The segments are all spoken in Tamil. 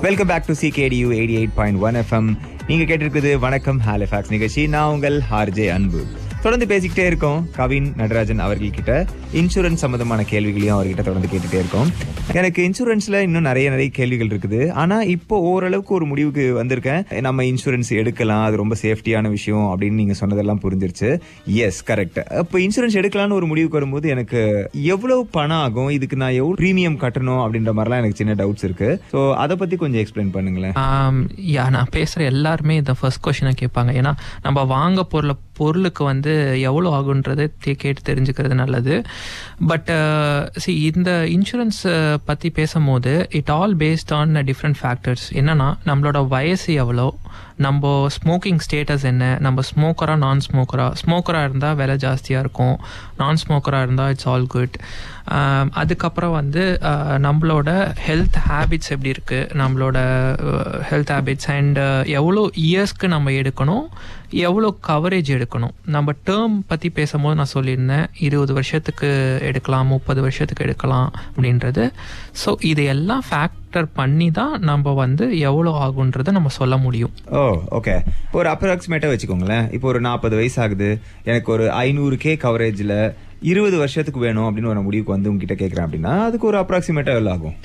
welcome back to C K D U eighty eight point one FM நீங்க கேட்டிருக்குது வணக்கம் ஹாலிஃபாக்ஸ் நிகழ்ச்சி நான் உங்கள் ஆர்ஜே அன்பு தொடர்ந்து பேசிக்கிட்டே இருக்கோம் கவின் நடராஜன் அவர்கள்கிட்ட இன்சூரன்ஸ் சம்பந்தமான கேள்விகளையும் அவர்கிட்ட தொடர்ந்து கேட்டுட்டே இருக்கோம் எனக்கு இன்சூரன்ஸ்ல இன்னும் நிறைய நிறைய கேள்விகள் இருக்குது ஆனா இப்போ ஓரளவுக்கு ஒரு முடிவுக்கு வந்திருக்கேன் நம்ம இன்சூரன்ஸ் எடுக்கலாம் அது ரொம்ப சேஃப்டியான விஷயம் அப்படின்னு நீங்க சொன்னதெல்லாம் புரிஞ்சிருச்சு எஸ் கரெக்ட் இப்போ இன்சூரன்ஸ் எடுக்கலாம்னு ஒரு முடிவுக்கு வரும்போது எனக்கு எவ்வளவு பணம் ஆகும் இதுக்கு நான் எவ்வளவு ப்ரீமியம் கட்டணும் அப்படின்ற மாதிரிலாம் எனக்கு சின்ன டவுட்ஸ் இருக்கு ஸோ அதை பத்தி கொஞ்சம் எக்ஸ்பிளைன் பண்ணுங்களேன் ஆம், யா நான் பேசுகிற எல்லாருமே இந்த ஃபர்ஸ்ட் கொஷினை கேட்பாங்க ஏன்னா நம்ம வாங்க பொருளை பொருளுக்கு வந்து எவ்வளோ ஆகுன்றதை தே- கேட்டு தெரிஞ்சுக்கிறது நல்லது பட் சி இந்த இன்சூரன்ஸ் பற்றி பேசும்போது it all based on different factors என்னன்னா நம்மளோட வயசு எவ்வளோ நம்ம ஸ்மோக்கிங் ஸ்டேட்டஸ் என்ன நம்ம ஸ்மோக்கரா நான் ஸ்மோக்கரா ஸ்மோக்கராக இருந்தால் விலை ஜாஸ்தியாக இருக்கும் நான் ஸ்மோக்கராக இருந்தால் இட்ஸ் ஆல் குட் அதுக்கப்புறம் வந்து ஆஹ், நம்மளோட ஹெல்த் ஹேபிட்ஸ் எப்படி இருக்குது நம்மளோட ஹெல்த் ஹேபிட்ஸ் அண்ட் எவ்வளோ இயர்ஸ்க்கு நம்ம எடுக்கணும் எவ்வளோ கவரேஜ் எடுக்கணும் நம்ம டேர்ம் பற்றி பேசும்போது நான் சொல்லியிருந்தேன் இருபது வருஷத்துக்கு எடுக்கலாம் முப்பது வருஷத்துக்கு எடுக்கலாம் அப்படின்றது ஸோ இது எல்லாம் ஃபேக்டர் பண்ணி தான் நம்ம வந்து எவ்வளோ ஆகுன்றதை நம்ம சொல்ல முடியும் ஓ ஓகே ஒரு அப்ராக்சிமேட்டாக வச்சுக்கோங்களேன் இப்போ ஒரு நாற்பது வயசு ஆகுது எனக்கு ஒரு ஐநூறு கே கவரேஜில் இருபது வருஷத்துக்கு வேணும் அப்படின்னு ஒரு முடிவுக்கு வந்து உங்ககிட்ட கேட்குறேன் அப்படின்னா அதுக்கு ஒரு அப்ராக்சிமேட்டாக எவ்வளோ ஆகும்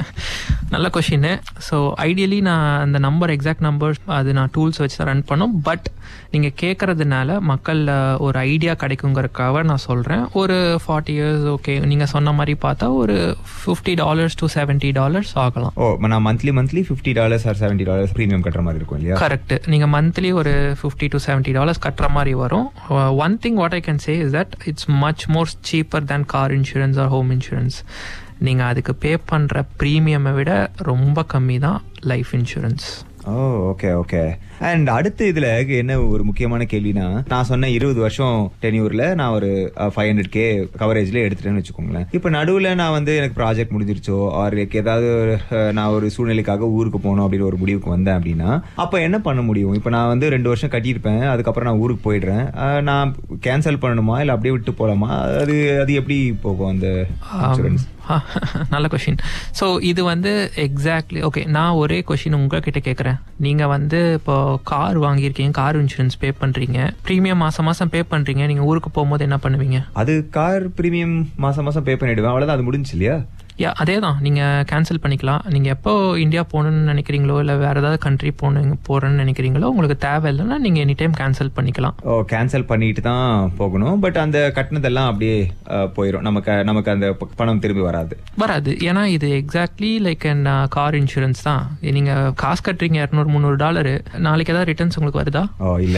நல்ல கொஷின் ஸோ ஐடியலி நான் அந்த நம்பர் எக்ஸாக்ட் நம்பர் அது நான் டூல்ஸ் வச்சு தான் ரன் பண்ணோம் பட் நீங்கள் கேட்கறதுனால மக்கள் அஹ், ஒரு ஐடியா கிடைக்குங்கிறதுக்காக நான் சொல்கிறேன் ஒரு ஃபார்ட்டி இயர்ஸ் ஓகே நீங்கள் சொன்ன மாதிரி பார்த்தா ஒரு fifty dollars to seventy dollars ஆகலாம் ஓ நான் monthly monthly fifty dollars or seventy dollars premium கட்டுற மாதிரி இருக்கும் இல்லையா கரெக்ட் நீங்கள் மந்த்லி ஒரு ஃபிஃப்டி டு செவன்ட்டி டாலர்ஸ் கட்டுற மாதிரி வரும் one thing what I can say is that it's much more cheaper than car insurance or home insurance நீங்கள் அதுக்கு பே பண்ணுற ப்ரீமியமை விட ரொம்ப கம்மி தான் life insurance oh okay okay and அடுத்து இதுல என்ன ஒரு முக்கியமான கேள்வினா நான் சொன்ன இருபது வருஷம் டென்யூர்ல நான் ஒரு ஃபைவ் ஹண்ட்ரட் கே கவரேஜ்ல எடுத்துட்டேன்னு வச்சுக்கோங்களேன் இப்போ நடுவில் நான் வந்து எனக்கு ப்ராஜெக்ட் முடிஞ்சிருச்சோ ஆர் ஏதாவது ஒரு, அஹ், நான் ஒரு சூழ்நிலைக்காக ஊருக்கு போகணும் அப்படின்னு ஒரு முடிவுக்கு வந்தேன் அப்படின்னா அப்போ என்ன பண்ண முடியும் இப்போ நான் வந்து ரெண்டு வருஷம் கட்டியிருப்பேன் அதுக்கப்புறம் நான் ஊருக்கு போயிடுறேன் அஹ், நான் கேன்சல் பண்ணணுமா இல்லை அப்படியே விட்டு போகலாமா அது அது எப்படி போகும் அந்த இன்சூரன்ஸ் நல்ல கொஷின் ஸோ இது வந்து எக்ஸாக்ட்லி ஓகே நான் ஒரே கொஷின் உங்ககிட்ட கேட்குறேன் நீங்கள் வந்து இப்போ கார் வாங்கியிருக்கீங்க கார் இன்சூரன்ஸ் பே பண்ணுறீங்க ப்ரீமியம் மாதம் மாதம் பே பண்ணுறீங்க நீங்கள் ஊருக்கு போகும்போது என்ன பண்ணுவீங்க அது கார் பிரீமியம் மாசம் மாசம் பே பண்ணிடுவேன் அவ்வளோதான் அது முடிஞ்சு இல்லையா யா அதே தான் நீங்கள் கேன்சல் பண்ணிக்கலாம் நீங்கள் எப்போ இந்தியா போகணுன்னு நினைக்கிறீங்களோ இல்லை வேறு ஏதாவது கண்ட்ரி போகணும் போகிறேன்னு நினைக்கிறீங்களோ உங்களுக்கு தேவையில்லைன்னா நீங்கள் எனி டைம் கேன்சல் பண்ணிக்கலாம் ஓ கேன்சல் பண்ணிட்டு தான் போகணும் பட் அந்த கட்டினதெல்லாம் அப்படியே அஹ், போயிடும் நமக்கு நமக்கு அந்த ப- பணம் திரும்பி வராது வராது ஏன்னா இது exactly like and car insurance தான் நீங்கள் காசு கட்டுறீங்க இரநூறு முந்நூறு டாலரு நாளைக்கு ஏதாவது ரிட்டர்ன்ஸ் உங்களுக்கு வருதா ஓ இல்ல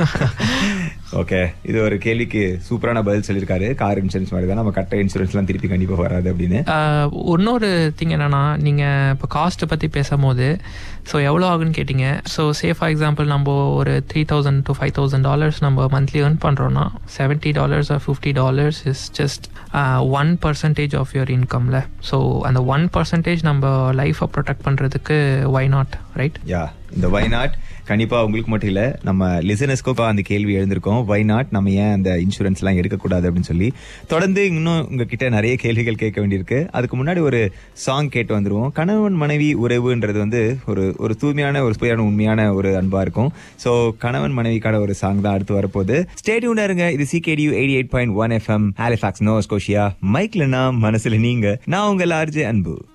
ஓகே இது ஒரு கேள்விக்கு சூப்பரான பதில் சொல்லியிருக்காரு கார் இன்சூரன்ஸ் மாதிரி தான் நம்ம கட்ட இன்சூரன்ஸ்லாம் திருப்பி கண்டிப்பா வராது அப்படின்னு ஆஹ் இன்னொரு திங் என்னன்னா நீங்கள் இப்போ காஸ்ட்டை பற்றி பேசும்போது ஸோ எவ்வளோ ஆகுன்னு கேட்டிங்க ஸோ சே ஃபார் எக்ஸாம்பிள் நம்ம ஒரு three thousand to five thousand dollars நம்ம மந்த்லி earn பண்ணுறோன்னா seventy dollars or fifty dollars is just one percentage of your இன்கம்ல ஸோ அந்த ஒன் பர்சன்டேஜ் நம்ம லைஃப்பை ப்ரொடெக்ட் பண்ணுறதுக்கு வை நாட் ரைட் யா இந்த வை நாட் கண்டிப்பா உங்களுக்கு மட்டும் இல்ல நம்ம லிசனஸ்க்கும் அந்த கேள்வி எழுந்திருக்கோம் வை நாட் நம்ம ஏன் அந்த இன்சூரன்ஸ் எல்லாம் எடுக்கக்கூடாது அப்படின்னு சொல்லி தொடர்ந்து இன்னும் உங்ககிட்ட நிறைய கேள்விகள் கேட்க வேண்டியிருக்கு அதுக்கு முன்னாடி ஒரு சாங் கேட்டு வந்துருவோம் கணவன் மனைவி உறவுன்றது வந்து ஒரு ஒரு தூய்மையான ஒரு சுவையான உண்மையான ஒரு அன்பா இருக்கும் ஸோ கணவன் மனைவிக்கான ஒரு சாங் தான் அடுத்து வரப்போகுது ஸ்டேடியூனா இருங்க இது C K D U eighty eight point one FM Halifax Nova Scotia மைக்ல நான் மனசுல நீங்க நான் உங்கள் ஆர்ஜே அன்பு